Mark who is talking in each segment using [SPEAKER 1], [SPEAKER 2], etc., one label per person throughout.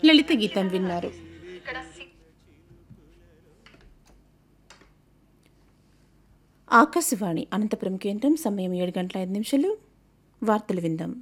[SPEAKER 1] లలిత గీతం విన్నారు ఆకాశవాణి అనంతపురం కేంద్రం సమయం ఏడు గంటల ఐదు నిమిషాలు వార్తలు విందాం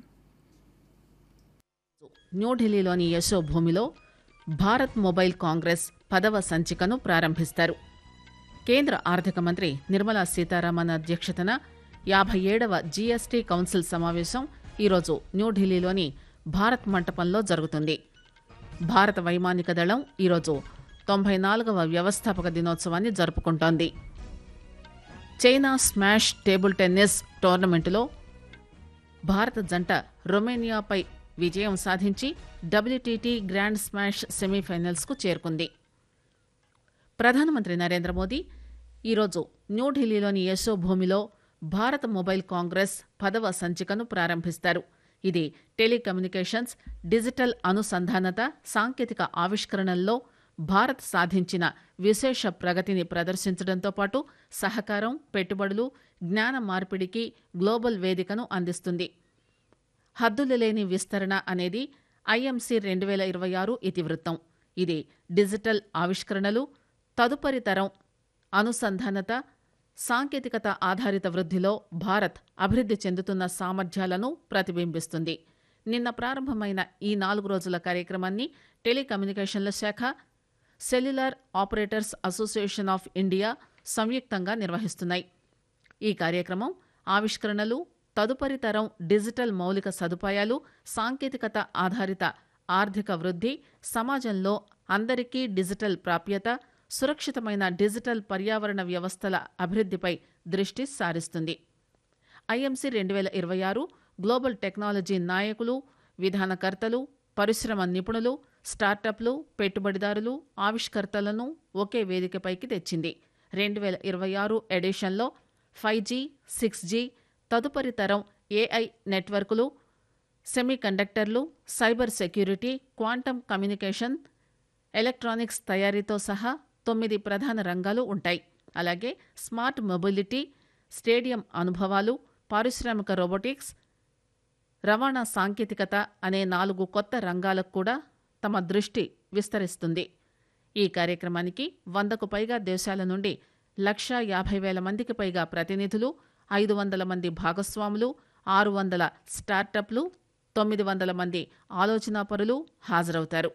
[SPEAKER 2] న్యూఢిల్లీలోని యశోభూమిలో భారత్ మొబైల్ కాంగ్రెస్ పదవ సంచికను ప్రారంభిస్తారు కేంద్ర ఆర్థిక మంత్రి నిర్మలా సీతారామన్ అధ్యక్షతన యాభై ఏడవ జీఎస్టీ కౌన్సిల్ సమావేశం ఈరోజు న్యూఢిల్లీలోని భారత్ మంటపంలో జరుగుతుంది భారత వైమానిక దళం ఈరోజు తొంభై నాలుగవ వ్యవస్థాపక దినోత్సవాన్ని జరుపుకుంటోంది చైనా స్మాష్ టేబుల్ టెన్నిస్ టోర్నమెంటులో భారత జంట రొమేనియాపై విజయం సాధించి డబ్ల్యూటీటీ గ్రాండ్ స్మాష్ సెమీఫైనల్స్కు చేరుకుంది ప్రధానమంత్రి నరేంద్ర మోదీ ఈరోజు న్యూఢిల్లీలోని యశోభూమిలో భారత మొబైల్ కాంగ్రెస్ పదవ సంచికను ప్రారంభిస్తారు ఇది టెలికమ్యూనికేషన్స్ డిజిటల్ అనుసంధానత సాంకేతిక ఆవిష్కరణల్లో భారత్ సాధించిన విశేష ప్రగతిని ప్రదర్శించడంతో పాటు సహకారం పెట్టుబడులు జ్ఞాన మార్పిడికి గ్లోబల్ వేదికను అందిస్తుంది హద్దులు లేని విస్తరణ అనేది ఐఎంసీ రెండు వేల ఇరవై ఆరు ఇతివృత్తం ఇది డిజిటల్ ఆవిష్కరణలు తదుపరి తరం అనుసంధానత సాంకేతికత ఆధారిత వృద్ధిలో భారత్ అభివృద్ధి చెందుతున్న సామర్థ్యాలను ప్రతిబింబిస్తుంది నిన్న ప్రారంభమైన ఈ నాలుగు రోజుల కార్యక్రమాన్ని టెలికమ్యూనికేషన్ల శాఖ cellular operators association of India సంయుక్తంగా నిర్వహిస్తున్నాయి ఈ కార్యక్రమం ఆవిష్కరణలు తదుపరి తరం డిజిటల్ మౌలిక సదుపాయాలు సాంకేతికత ఆధారిత ఆర్థిక వృద్ధి సమాజంలో అందరికీ డిజిటల్ ప్రాప్యత సురక్షితమైన డిజిటల్ పర్యావరణ వ్యవస్థల అభివృద్ధిపై దృష్టి సారిస్తుంది ఐఎంసీ రెండు వేల ఇరవై ఆరు గ్లోబల్ టెక్నాలజీ నాయకులు విధానకర్తలు పరిశ్రమ నిపుణులు స్టార్టప్లు పెట్టుబడిదారులు ఆవిష్కర్తలను ఒకే వేదికపైకి తెచ్చింది రెండు వేల ఇరవై ఆరు ఎడిషన్లో ఫైవ్ జీ సిక్స్ జీ తదుపరి తరం ఏఐ నెట్వర్కులు సెమీకండక్టర్లు cyber security quantum communication electronics తయారీతో సహా తొమ్మిది ప్రధాన రంగాలు ఉంటాయి అలాగే స్మార్ట్ మొబిలిటీ స్టేడియం అనుభవాలు పారిశ్రామిక రోబోటిక్స్ రవాణా సాంకేతికత అనే నాలుగు కొత్త రంగాలకు కూడా తమ దృష్టి విస్తరిస్తుంది ఈ కార్యక్రమానికి వందకు పైగా దేశాల నుండి లక్షా యాభై వేల మందికి పైగా ప్రతినిధులు ఐదు వందల మంది భాగస్వాములు ఆరు వందల స్టార్టప్లు తొమ్మిది వందల మంది ఆలోచనాపరులు హాజరవుతారు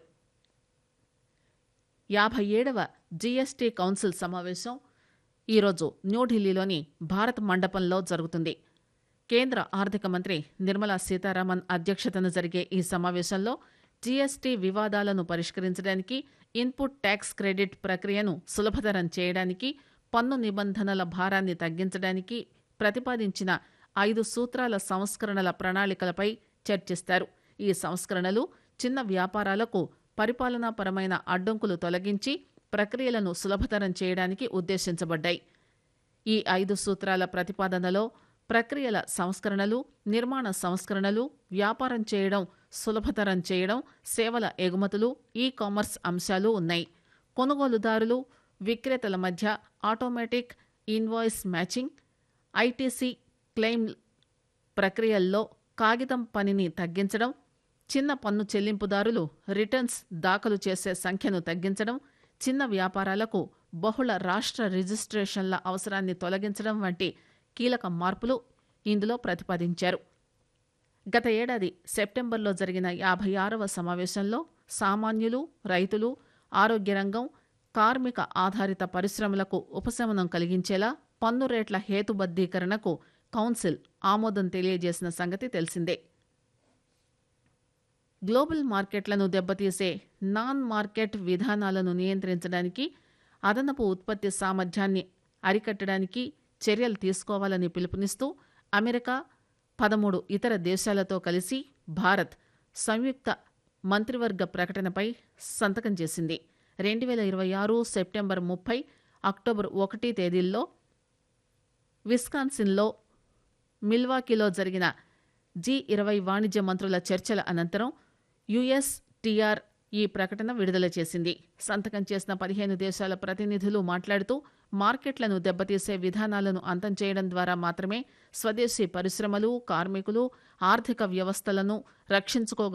[SPEAKER 2] యాభై ఏడవ జీఎస్టీ కౌన్సిల్ సమావేశం ఈరోజు న్యూఢిల్లీలోని భారత్ మండపంలో జరుగుతుంది కేంద్ర ఆర్థిక మంత్రి నిర్మలా సీతారామన్ అధ్యక్షతన జరిగే ఈ సమావేశంలో జీఎస్టీ వివాదాలను పరిష్కరించడానికి ఇన్పుట్ ట్యాక్స్ క్రెడిట్ ప్రక్రియను సులభతరం చేయడానికి పన్ను నిబంధనల భారాన్ని తగ్గించడానికి ప్రతిపాదించిన ఐదు సూత్రాల సంస్కరణల ప్రణాళికలపై చర్చిస్తారు ఈ సంస్కరణలు చిన్న వ్యాపారాలకు పరిపాలనాపరమైన అడ్డంకులు తొలగించి ప్రక్రియలను సులభతరం చేయడానికి ఉద్దేశించబడ్డాయి ఈ ఐదు సూత్రాల ప్రతిపాదనలో ప్రక్రియల సంస్కరణలు నిర్మాణ సంస్కరణలు వ్యాపారం చేయడం సులభతరం చేయడం సేవల ఎగుమతులు ఈ కామర్స్ అంశాలు ఉన్నాయి కొనుగోలుదారులు విక్రేతల మధ్య automatic invoice matching ITC claim ప్రక్రియల్లో కాగితం పనిని తగ్గించడం చిన్న పన్ను చెల్లింపుదారులు రిటర్న్స్ దాఖలు చేసే సంఖ్యను తగ్గించడం చిన్న వ్యాపారాలకు బహుళ రాష్ట్ర రిజిస్ట్రేషన్ల అవసరాన్ని తొలగించడం వంటి కీలక మార్పులు ఇందులో ప్రతిపాదించారు గత ఏడాది సెప్టెంబర్లో జరిగిన యాభై ఆరవ సమావేశంలో సామాన్యులు రైతులు ఆరోగ్య రంగం కార్మిక ఆధారిత పరిశ్రమలకు ఉపశమనం కలిగించేలా పన్ను రేట్ల హేతుబద్దీకరణకు కౌన్సిల్ ఆమోదం తెలియజేసిన సంగతి తెలిసిందే గ్లోబల్ మార్కెట్లను దెబ్బతీసే నాన్ మార్కెట్ విధానాలను నియంత్రించడానికి అదనపు ఉత్పత్తి సామర్థ్యాన్ని అరికట్టడానికి చర్యలు తీసుకోవాలని పిలుపునిస్తూ అమెరికా పదమూడు ఇతర దేశాలతో కలిసి భారత్ సంయుక్త మంత్రివర్గ ప్రకటనపై సంతకం చేసింది రెండు వేల ఇరవై ఆరు సెప్టెంబర్ ముప్పై అక్టోబర్ ఒకటి తేదీల్లో విస్కాన్సిన్లో మిల్వాకీలో జరిగిన జీ ఇరవై వాణిజ్య మంత్రుల చర్చల అనంతరం యుఎస్టీఆర్ ఈ ప్రకటన విడుదల చేసింది సంతకం చేసిన పదిహేను దేశాల ప్రతినిధులు మాట్లాడుతూ మార్కెట్లను దెబ్బతీసే విధానాలను అంతం చేయడం ద్వారా మాత్రమే స్వదేశీ పరిశ్రమలు కార్మికులు ఆర్థిక వ్యవస్థలను రక్షించుకోగ